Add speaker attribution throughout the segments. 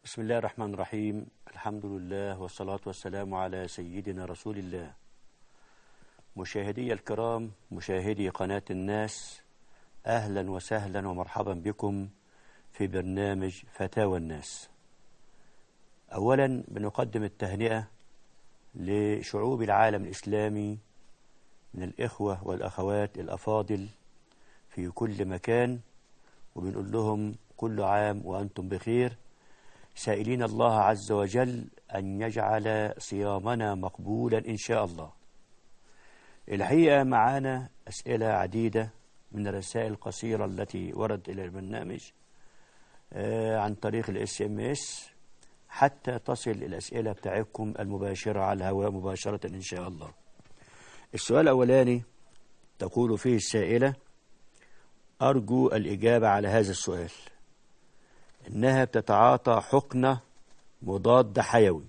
Speaker 1: بسم الله الرحمن الرحيم الحمد لله والصلاة والسلام على سيدنا رسول الله مشاهدي الكرام مشاهدي قناة الناس أهلا وسهلا ومرحبا بكم في برنامج فتاوى الناس أولا بنقدم التهنئة لشعوب العالم الإسلامي من الإخوة والأخوات الأفاضل في كل مكان وبنقول لهم كل عام وأنتم بخير سائلين الله عز وجل أن يجعل صيامنا مقبولا إن شاء الله الحقيقة معانا أسئلة عديدة من الرسائل القصيرة التي وردت إلى البرنامج عن طريق الاس ام اس حتى تصل الأسئلة بتاعتكم المباشرة على الهواء مباشرة إن شاء الله السؤال الأولاني تقول فيه السائلة أرجو الإجابة على هذا السؤال إنها بتتعاطى حقنة مضاد حيوي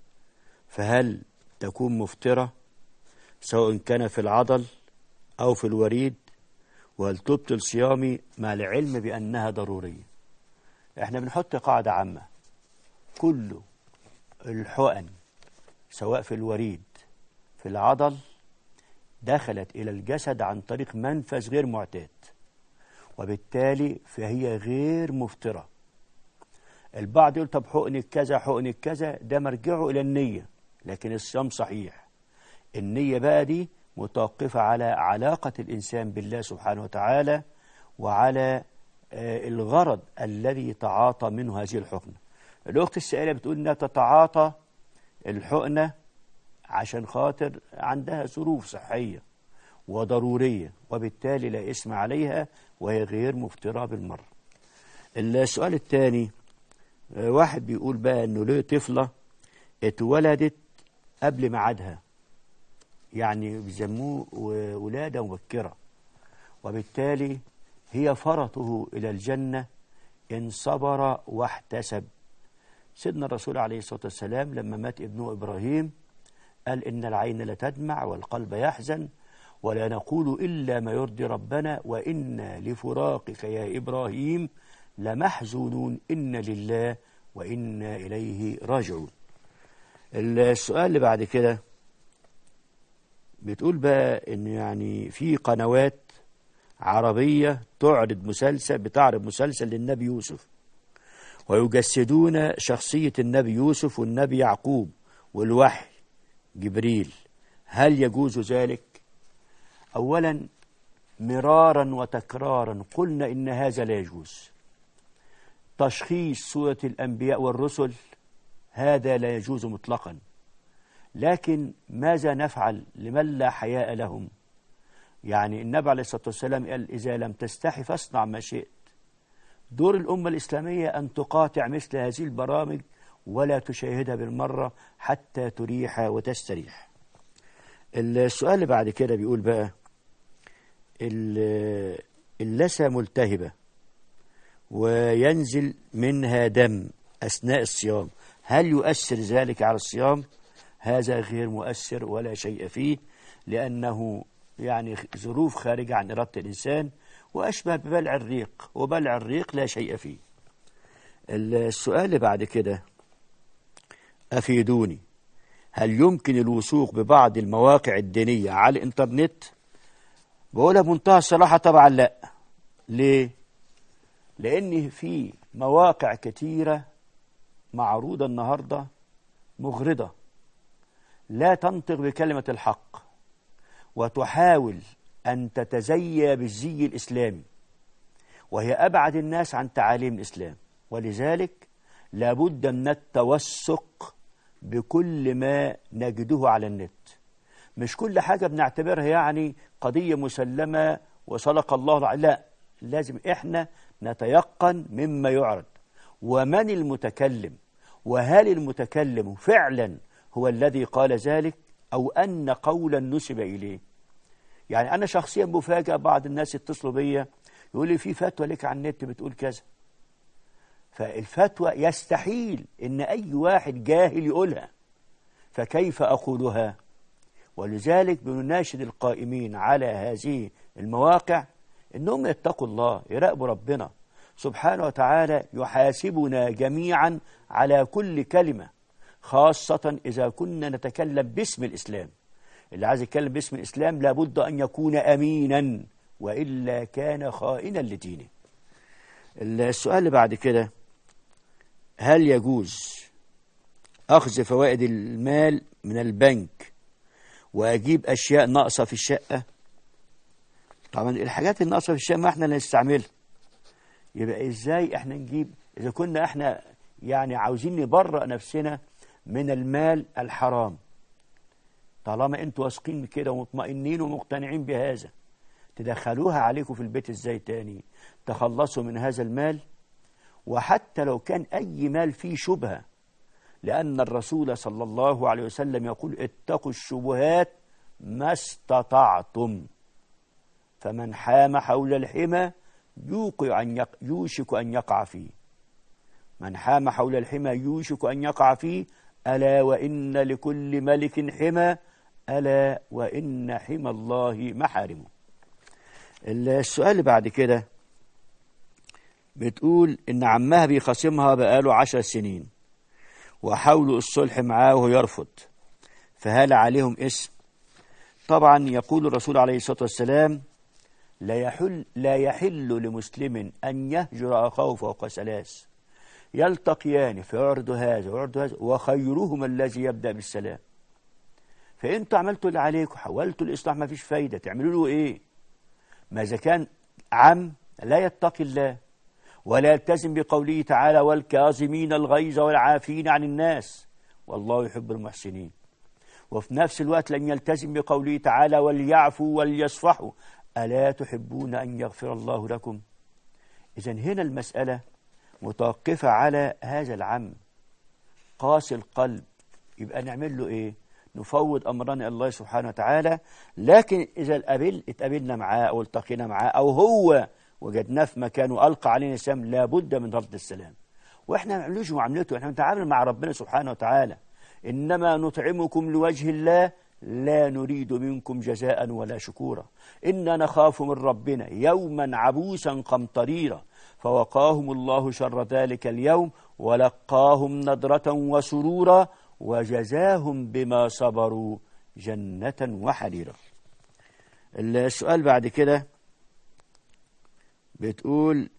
Speaker 1: فهل تكون مفترة سواء كان في العضل أو في الوريد وهل تبطل صيامي مع العلم بأنها ضرورية احنا بنحط قاعدة عامة كل الحقن سواء في الوريد في العضل دخلت إلى الجسد عن طريق منفذ غير معتاد وبالتالي فهي غير مفترة البعض يقول طب حقن كذا حقن كذا ده مرجعه إلى النية لكن الصيام صحيح النية بقى دي متوقفة على علاقة الإنسان بالله سبحانه وتعالى وعلى الغرض الذي تعاطى منه هذه الحقنة الأخت السائلة بتقول إنها تتعاطى الحقنة عشان خاطر عندها ظروف صحية وضرورية وبالتالي لا اسم عليها وهي غير مفترة بالمرة السؤال الثاني واحد بيقول بقى انه له طفلة اتولدت قبل ميعادها يعني بيسموه ولادة مبكرة وبالتالي هي فرطه إلى الجنة إن صبر واحتسب سيدنا الرسول عليه الصلاة والسلام لما مات ابنه إبراهيم قال إن العين لتدمع والقلب يحزن ولا نقول إلا ما يرضي ربنا وإنا لفراقك يا إبراهيم لمحزونون إن لله وإنا إليه راجعون السؤال اللي بعد كده بتقول بقى إن يعني في قنوات عربية تعرض مسلسل بتعرض مسلسل للنبي يوسف ويجسدون شخصية النبي يوسف والنبي يعقوب والوحي جبريل هل يجوز ذلك أولا مرارا وتكرارا قلنا إن هذا لا يجوز تشخيص سورة الأنبياء والرسل هذا لا يجوز مطلقا لكن ماذا نفعل لمن لا حياء لهم يعني النبي عليه الصلاة والسلام قال إذا لم تستحي فاصنع ما شئت دور الأمة الإسلامية أن تقاطع مثل هذه البرامج ولا تشاهدها بالمرة حتى تريح وتستريح السؤال اللي بعد كده بيقول بقى اللثة ملتهبة وينزل منها دم أثناء الصيام هل يؤثر ذلك على الصيام هذا غير مؤثر ولا شيء فيه لأنه يعني ظروف خارجة عن إرادة الإنسان وأشبه ببلع الريق وبلع الريق لا شيء فيه السؤال اللي بعد كده أفيدوني هل يمكن الوثوق ببعض المواقع الدينية على الإنترنت بقولها بمنتهى الصراحة طبعا لا ليه لأن في مواقع كتيرة معروضة النهاردة مغرضة لا تنطق بكلمة الحق وتحاول أن تتزيى بالزي الإسلامي وهي أبعد الناس عن تعاليم الإسلام ولذلك لابد من التوثق بكل ما نجده على النت مش كل حاجة بنعتبرها يعني قضية مسلمة وصلق الله لا لازم إحنا نتيقن مما يعرض ومن المتكلم وهل المتكلم فعلا هو الذي قال ذلك أو أن قولا نسب إليه يعني أنا شخصيا مفاجأ بعض الناس يتصلوا بيا يقول لي في فتوى لك على النت بتقول كذا فالفتوى يستحيل إن أي واحد جاهل يقولها فكيف أقولها ولذلك بنناشد القائمين على هذه المواقع إنهم يتقوا الله يراقبوا ربنا سبحانه وتعالى يحاسبنا جميعا على كل كلمة خاصة إذا كنا نتكلم باسم الإسلام اللي عايز يتكلم باسم الإسلام لابد أن يكون أمينا وإلا كان خائنا لدينه السؤال اللي بعد كده هل يجوز أخذ فوائد المال من البنك وأجيب أشياء ناقصة في الشقة طبعا الحاجات الناقصة في الشقة ما احنا اللي نستعملها يبقى ازاي احنا نجيب اذا كنا احنا يعني عاوزين نبرأ نفسنا من المال الحرام طالما انتوا واثقين كده ومطمئنين ومقتنعين بهذا تدخلوها عليكم في البيت ازاي تاني تخلصوا من هذا المال وحتى لو كان أي مال فيه شبهة لأن الرسول صلى الله عليه وسلم يقول اتقوا الشبهات ما استطعتم فمن حام حول الحمى يوقع أن يق... يوشك أن يقع فيه من حام حول الحمى يوشك أن يقع فيه ألا وإن لكل ملك حمى ألا وإن حمى الله محارمه السؤال اللي بعد كده بتقول إن عمها بيخاصمها بقاله عشر سنين وحاولوا الصلح معاه وهو يرفض فهل عليهم اسم طبعا يقول الرسول عليه الصلاة والسلام لا يحل, لا يحل لمسلم أن يهجر أخاه فوق ثلاث يلتقيان فيعرض هذا ويعرض هذا وخيرهما الذي يبدأ بالسلام فانتوا عملتوا اللي عليكم حاولتوا الإصلاح ما فيش فايدة تعملوا له إيه ما إذا كان عم لا يتقي الله ولا يلتزم بقوله تعالى والكاظمين الغيظ والعافين عن الناس والله يحب المحسنين وفي نفس الوقت لم يلتزم بقوله تعالى وليعفوا وليصفحوا ألا تحبون أن يغفر الله لكم إذا هنا المسألة متوقفة على هذا العم قاسي القلب يبقى نعمل له إيه نفوض أمرنا الله سبحانه وتعالى لكن إذا القبل اتقابلنا معاه أو التقينا معاه أو هو وجدناه في مكانه ألقى علينا السلام لابد من رد السلام وإحنا ما نعملوش معاملته إحنا نتعامل مع ربنا سبحانه وتعالى إنما نطعمكم لوجه الله لا نريد منكم جزاء ولا شكورا إنا نخاف من ربنا يوما عبوسا قمطريرا فوقاهم الله شر ذلك اليوم ولقاهم نضرة وسرورا وجزاهم بما صبروا جنة وحريرا السؤال بعد كده بتقول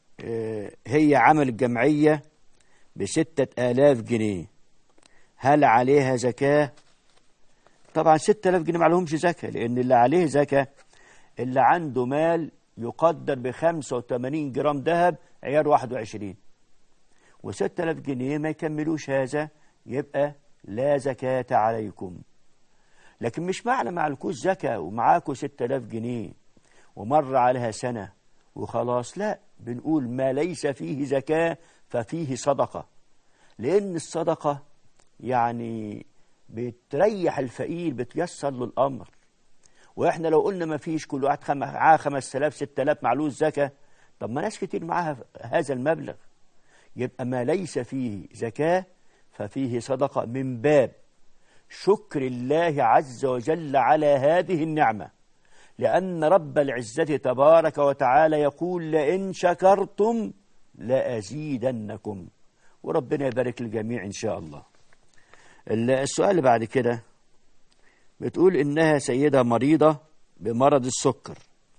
Speaker 1: هي عمل جمعية بستة آلاف جنيه هل عليها زكاة طبعا ستة آلاف جنيه ما عليهمش زكاة لأن اللي عليه زكاة اللي عنده مال يقدر بخمسة وثمانين جرام ذهب عيار واحد وعشرين وستة آلاف جنيه ما يكملوش هذا يبقى لا زكاة عليكم لكن مش معنى مع الكوز زكاة ومعاكوا ستة آلاف جنيه ومر عليها سنة وخلاص لا بنقول ما ليس فيه زكاة ففيه صدقة لأن الصدقة يعني بتريح الفقير بتيسر له الأمر وإحنا لو قلنا ما فيش كل واحد معاه خمس آلاف ست آلاف معلوش زكاة طب ما ناس كتير معاها هذا المبلغ يبقى ما ليس فيه زكاة ففيه صدقة من باب شكر الله عز وجل على هذه النعمة لأن رب العزة تبارك وتعالى يقول لئن شكرتم لأزيدنكم وربنا يبارك الجميع إن شاء الله السؤال اللي بعد كده بتقول إنها سيدة مريضة بمرض السكر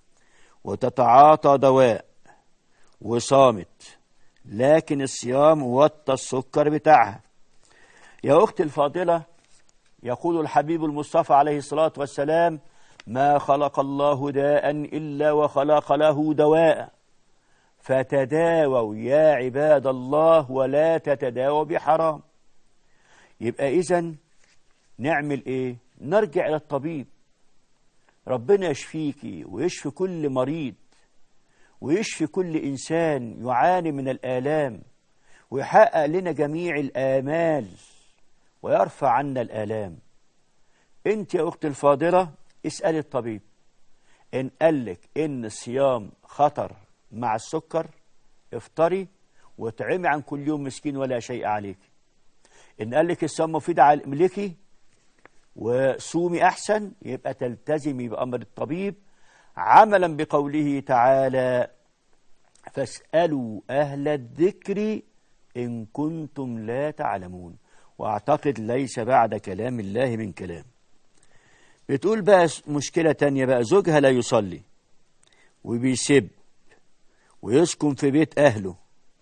Speaker 1: وتتعاطى دواء وصامت لكن الصيام وطى السكر بتاعها يا أختي الفاضلة يقول الحبيب المصطفى عليه الصلاة والسلام ما خلق الله داء إلا وخلق له دواء فتداووا يا عباد الله ولا تتداووا بحرام يبقى إذن نعمل إيه نرجع إلى الطبيب ربنا يشفيكي ويشفي كل مريض ويشفي كل إنسان يعاني من الآلام ويحقق لنا جميع الآمال ويرفع عنا الآلام أنت يا أختي الفاضلة اسألي الطبيب إن قال لك إن الصيام خطر مع السكر افطري واطعمي عن كل يوم مسكين ولا شيء عليك إن قال لك الصيام مفيد لك وصومي أحسن يبقى تلتزمي بأمر الطبيب عملا بقوله تعالى فاسألوا أهل الذكر إن كنتم لا تعلمون وأعتقد ليس بعد كلام الله من كلام بتقول بقى مشكلة تانية بقى زوجها لا يصلي وبيسب ويسكن في بيت أهله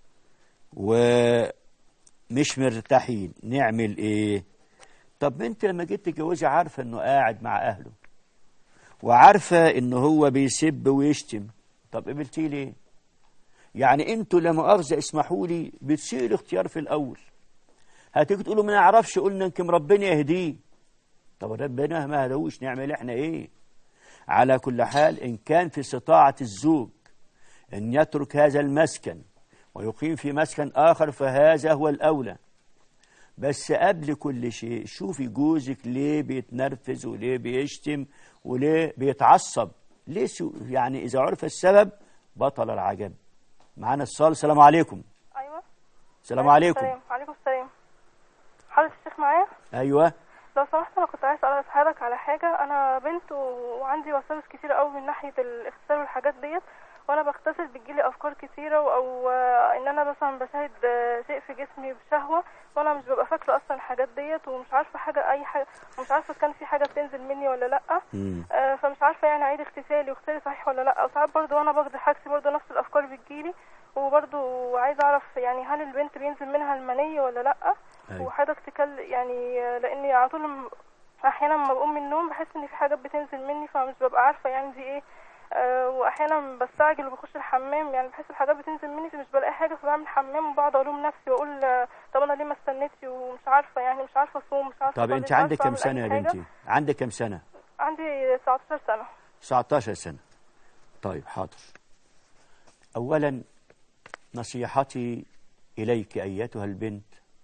Speaker 1: ومش مرتاحين نعمل إيه طب انت لما جيت تتجوزي عارفة انه قاعد مع أهله وعارفة انه هو بيسب ويشتم طب قبلتيه ليه يعني انتوا لما مؤاخذة اسمحوا لي بتسيء الاختيار في الأول هتيجي تقولوا ما نعرفش قلنا يمكن ربنا يهديه طب ربنا ما هدوش نعمل احنا ايه على كل حال ان كان في استطاعة الزوج ان يترك هذا المسكن ويقيم في مسكن آخر فهذا هو الأولى بس قبل كل شيء شوفي جوزك ليه بيتنرفز وليه بيشتم وليه بيتعصب ليه سو يعني إذا عرف السبب بطل العجب معانا الصال السلام عليكم
Speaker 2: ايوه
Speaker 1: السلام عليكم
Speaker 2: السلام عليكم السلام حضرتك الشيخ معايا
Speaker 1: أيوة
Speaker 2: لو سمحت انا كنت عايز اسال حضرتك على حاجه انا بنت و- وعندي وساوس كتير قوي من ناحيه الاغتسال والحاجات ديت وانا بغتسل بتجيلي افكار كتيره او آه، ان انا مثلا بشاهد آه، شيء في جسمي بشهوه وانا مش ببقى فاكره اصلا الحاجات ديت ومش عارفه حاجه اي حاجه ومش عارفه كان في حاجه بتنزل مني ولا لا
Speaker 1: مم.
Speaker 2: آه، فمش عارفه يعني اعيد اغتسالي واغتسالي صحيح ولا لا وساعات برضو وانا باخد حاجتي برضو نفس الافكار بتجيلي وبرضو عايزه اعرف يعني هل البنت بينزل منها المني ولا لا
Speaker 1: أيوة.
Speaker 2: وحضرتك تكل يعني آه، لاني على طول م- احيانا لما بقوم من النوم بحس ان في حاجات بتنزل مني فمش ببقى عارفه يعني دي ايه أه واحيانا بستعجل وبخش الحمام يعني بحس الحاجات بتنزل مني فمش بلاقي حاجه فبعمل حمام وبقعد الوم نفسي واقول آه، طب انا ليه ما استنيتش ومش عارفه يعني مش عارفه اصوم مش عارفه
Speaker 1: طب
Speaker 2: أصلي،
Speaker 1: انت
Speaker 2: مش عارفة
Speaker 1: عندك كم
Speaker 2: أعمل
Speaker 1: سنة
Speaker 2: أي
Speaker 1: يا
Speaker 2: حاجة.
Speaker 1: بنتي عندك كم سنة
Speaker 2: عندي 19 سنه
Speaker 1: 19 سنة طيب حاضر أولا نصيحتي إليك أيتها البنت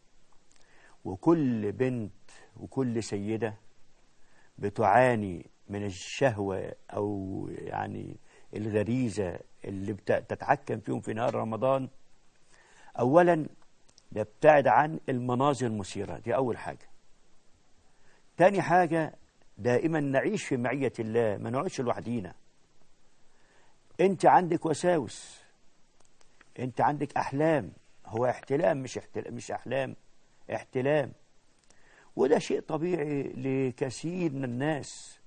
Speaker 1: وكل بنت وكل سيدة بتعاني من الشهوة أو يعني الغريزة اللي بت- تتحكم فيهم في نهار رمضان أولا نبتعد عن المناظر المثيرة دي أول حاجة تاني حاجة دائما نعيش في معية الله ما نقعدش لوحدينا انت عندك وساوس انت عندك احلام هو احتلام مش احتلام مش احلام احتلام وده شيء طبيعي لكثير من الناس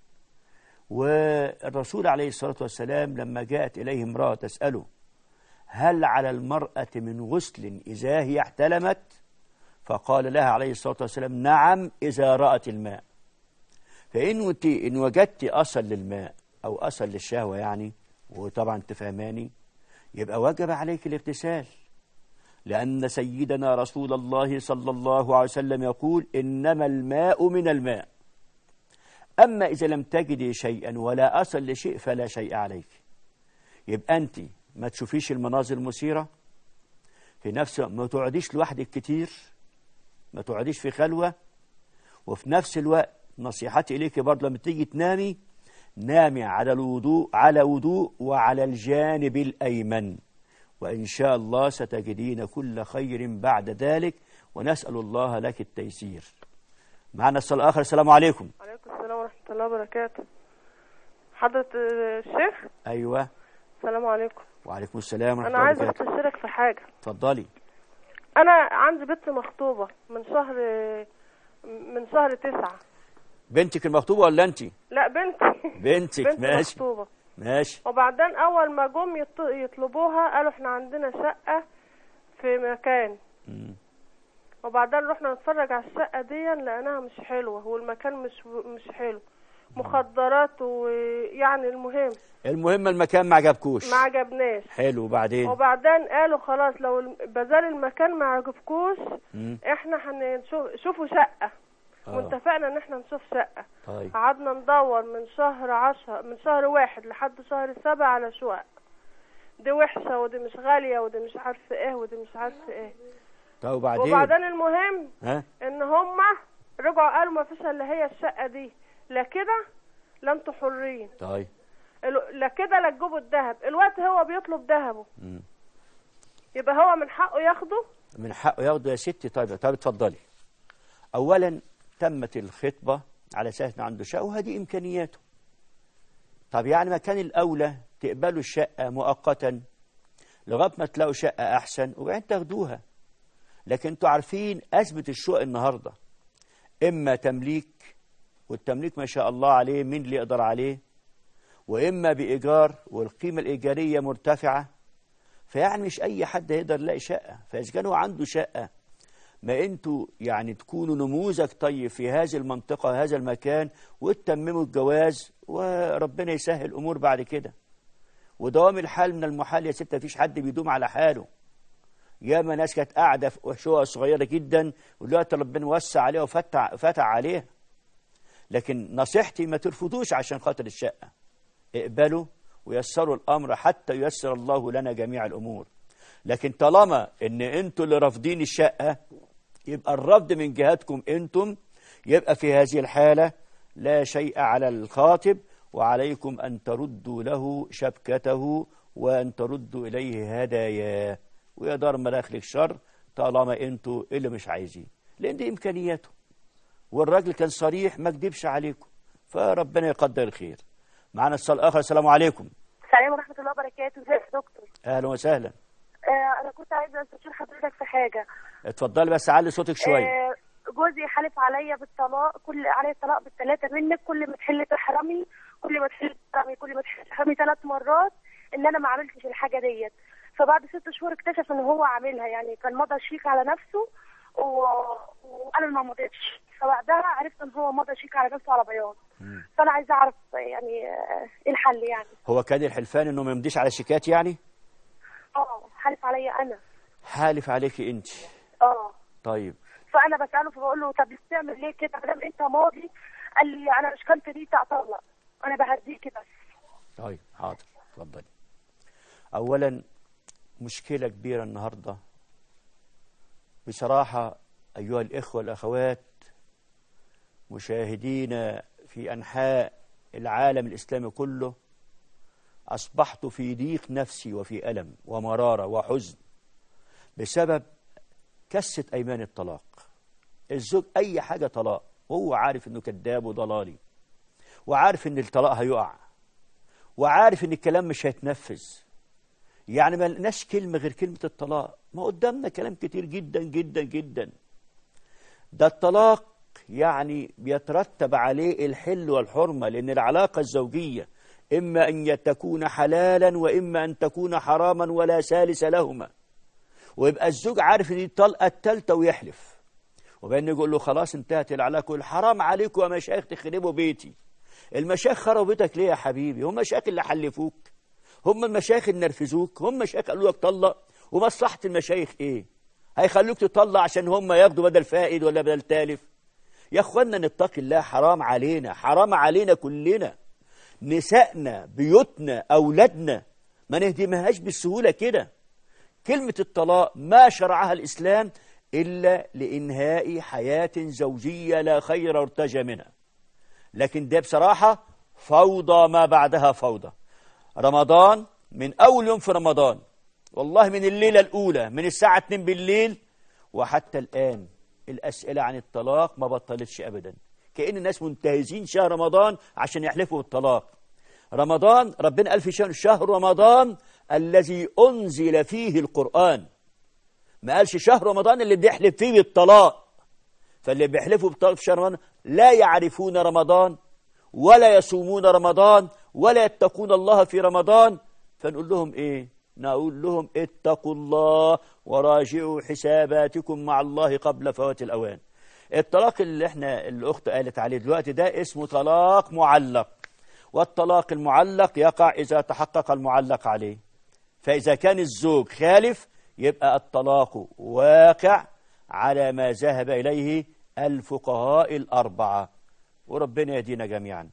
Speaker 1: والرسول عليه الصلاة والسلام لما جاءت إليه امرأة تسأله هل على المرأة من غسل إذا هي احتلمت فقال لها عليه الصلاة والسلام نعم إذا رأت الماء فإن وت- إن وجدت أصل للماء أو أصل للشهوة يعني وطبعا تفهماني يبقى وجب عليك الاغتسال لأن سيدنا رسول الله صلى الله عليه وسلم يقول إنما الماء من الماء أما إذا لم تجدي شيئا ولا أصل لشيء فلا شيء عليك يبقى أنت ما تشوفيش المناظر المثيرة في نفس ما تقعديش لوحدك كتير ما تقعديش في خلوة وفي نفس الوقت نصيحتي إليك برضه لما تيجي تنامي نامي على الوضوء على وضوء وعلى الجانب الأيمن وإن شاء الله ستجدين كل خير بعد ذلك ونسأل الله لك التيسير معنا الصلاة الآخر السلام عليكم
Speaker 2: عليكم السلام ورحمه الله وبركاته حضرة الشيخ
Speaker 1: أيوة
Speaker 2: السلام عليكم
Speaker 1: وعليكم السلام ورحمة
Speaker 2: انا
Speaker 1: الله
Speaker 2: عايزه
Speaker 1: وبركاته
Speaker 2: استشيرك في حاجه
Speaker 1: اتفضلي
Speaker 2: انا عندي بنت مخطوبه من شهر من شهر تسعة
Speaker 1: بنتك المخطوبة ولا أنت
Speaker 2: لا بنتي
Speaker 1: بنتك
Speaker 2: بنت
Speaker 1: ماشي
Speaker 2: مخطوبه
Speaker 1: ماشي
Speaker 2: وبعدين اول ما جم يط- يطلبوها قالوا احنا عندنا شقه في مكان
Speaker 1: مم.
Speaker 2: وبعدين رحنا نتفرج على الشقه دي لقيناها مش حلوه والمكان مش مش حلو مخدرات ويعني المهم
Speaker 1: المهم المكان ما عجبكوش
Speaker 2: ما عجبناش
Speaker 1: حلو وبعدين
Speaker 2: وبعدين قالوا خلاص لو الم- بازار المكان ما عجبكوش
Speaker 1: مم.
Speaker 2: احنا هنشوف شوفوا شقه
Speaker 1: آه.
Speaker 2: واتفقنا ان احنا نشوف شقه
Speaker 1: طيب
Speaker 2: قعدنا ندور من شهر عشر من شهر واحد لحد شهر سبعة على شقق دي وحشة ودي مش غالية ودي مش عارفة ايه ودي مش عارفة ايه
Speaker 1: طيب وبعدين
Speaker 2: وبعدين المهم
Speaker 1: ها
Speaker 2: ان هما رجعوا قالوا ما فيش الا هي الشقة دي لا كده لا انتوا حرين
Speaker 1: طيب
Speaker 2: ال- لا كده لا تجيبوا الذهب الوقت هو بيطلب ذهبه
Speaker 1: مم.
Speaker 2: يبقى هو من حقه ياخده
Speaker 1: من حقه ياخده يا ستي طيب طيب اتفضلي اولا تمت الخطبه على اساس انه عنده شقه وهذه امكانياته طب يعني ما كان الاولى تقبلوا الشقه مؤقتا لغايه ما تلاقوا شقه احسن وبعدين تاخدوها لكن انتوا عارفين ازمه الشقق النهارده اما تمليك والتمليك ما شاء الله عليه مين اللي يقدر عليه واما بايجار والقيمه الايجاريه مرتفعه فيعني مش اي حد يقدر يلاقي شقه فاذا كان هو عنده شقه ما انتوا يعني تكونوا نموذج طيب في هذه المنطقه هذا المكان وتتمموا الجواز وربنا يسهل الامور بعد كده ودوام الحال من المحال يا ست مفيش حد بيدوم على حاله ياما ناس كانت قاعده في شقق صغيره جدا ودلوقتي ربنا وسع عليها وفتح فتح عليها لكن نصيحتي ما ترفضوش عشان خاطر الشقه اقبلوا ويسروا الامر حتى ييسر الله لنا جميع الامور لكن طالما ان انتوا اللي رافضين الشقه يبقى الرفض من جهتكم انتم يبقى في هذه الحاله لا شيء على الخاطب وعليكم ان تردوا له شبكته وان تردوا اليه هداياه ويا دار مداخلك شر طالما انتوا اللي مش عايزين لان دي امكانياته والراجل كان صريح ما كدبش عليكم فربنا يقدر الخير معنا اتصال اخر السلام عليكم
Speaker 3: السلام ورحمة الله وبركاته ازيك يا دكتور
Speaker 1: اهلا وسهلا
Speaker 3: آه انا كنت عايزة استشير حضرتك في حاجة
Speaker 1: اتفضلي بس علي صوتك شويه
Speaker 3: آه جوزي حلف عليا بالطلاق كل عليا الطلاق بالثلاثة منك كل ما تحل تحرمي كل ما تحل تحرمي كل ما تحل تحرمي ثلاث مرات ان انا ما عملتش الحاجة ديت فبعد ست شهور اكتشف ان هو عاملها يعني كان مضى شيك على نفسه و... وانا ما مضيتش فبعدها عرفت ان هو مضى شيك على نفسه على بياض فانا عايزه اعرف يعني آه، ايه الحل يعني
Speaker 1: هو كان الحلفان انه ما يمضيش على شيكات يعني
Speaker 3: اه حلف عليا انا
Speaker 1: حالف عليكي انت
Speaker 3: اه
Speaker 1: طيب
Speaker 3: فانا بساله فبقول له طب بتعمل ليه كده ما دام انت ماضي قال لي انا مش كنت دي اطلق انا بهديكي بس
Speaker 1: طيب حاضر اتفضلي اولا مشكله كبيره النهارده بصراحه ايها الاخوه والاخوات مشاهدين في انحاء العالم الاسلامي كله اصبحت في ضيق نفسي وفي الم ومراره وحزن بسبب كسه ايمان الطلاق الزوج اي حاجه طلاق وهو عارف انه كذاب وضلالي وعارف ان الطلاق هيقع وعارف ان الكلام مش هيتنفذ يعني ما لقناش كلمه غير كلمه الطلاق ما قدامنا كلام كتير جدا جدا جدا ده الطلاق يعني بيترتب عليه الحل والحرمه لان العلاقه الزوجيه اما ان تكون حلالا واما ان تكون حراما ولا ثالث لهما ويبقى الزوج عارف ان دي الطلقه الثالثه ويحلف وبين يقول له خلاص انتهت العلاقه يقول حرام عليكم يا مشايخ تخربوا بيتي المشايخ خربوا بيتك ليه يا حبيبي هم مشايخ اللي حلفوك هم المشايخ اللي نرفزوك هم مشايخ قالوا لك طلق ومصلحه المشايخ ايه هيخلوك تطلق عشان هم ياخدوا بدل فائد ولا بدل تالف يا اخوانا نتقي الله حرام علينا حرام علينا كلنا نسائنا بيوتنا اولادنا ما نهدمهاش بالسهوله كده كلمه الطلاق ما شرعها الاسلام الا لانهاء حياه زوجيه لا خير ارتجى منها لكن ده بصراحه فوضى ما بعدها فوضى رمضان من اول يوم في رمضان والله من الليله الاولى من الساعه 2 بالليل وحتى الان الاسئله عن الطلاق ما بطلتش ابدا كأن الناس منتهزين شهر رمضان عشان يحلفوا بالطلاق رمضان ربنا قال في شهر, شهر رمضان الذي أنزل فيه القرآن ما قالش شهر رمضان اللي بيحلف فيه بالطلاق فاللي بيحلفوا بالطلاق في شهر رمضان لا يعرفون رمضان ولا يصومون رمضان ولا يتقون الله في رمضان فنقول لهم ايه نقول لهم اتقوا الله وراجعوا حساباتكم مع الله قبل فوات الأوان الطلاق اللي احنا الأخت قالت عليه دلوقتي ده اسمه طلاق معلق والطلاق المعلق يقع إذا تحقق المعلق عليه فإذا كان الزوج خالف يبقى الطلاق واقع على ما ذهب إليه الفقهاء الأربعة وربنا يهدينا جميعا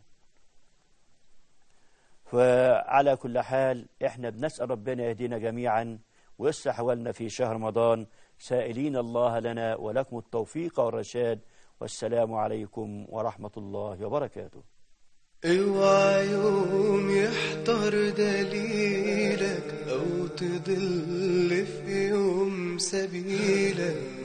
Speaker 1: فعلى كل حال احنا بنسأل ربنا يهدينا جميعا ويصلح أحوالنا في شهر رمضان سائلين الله لنا ولكم التوفيق والرشاد والسلام عليكم ورحمة الله وبركاته
Speaker 4: اوعى يوم يحضر دليلك او تضل في يوم سبيلك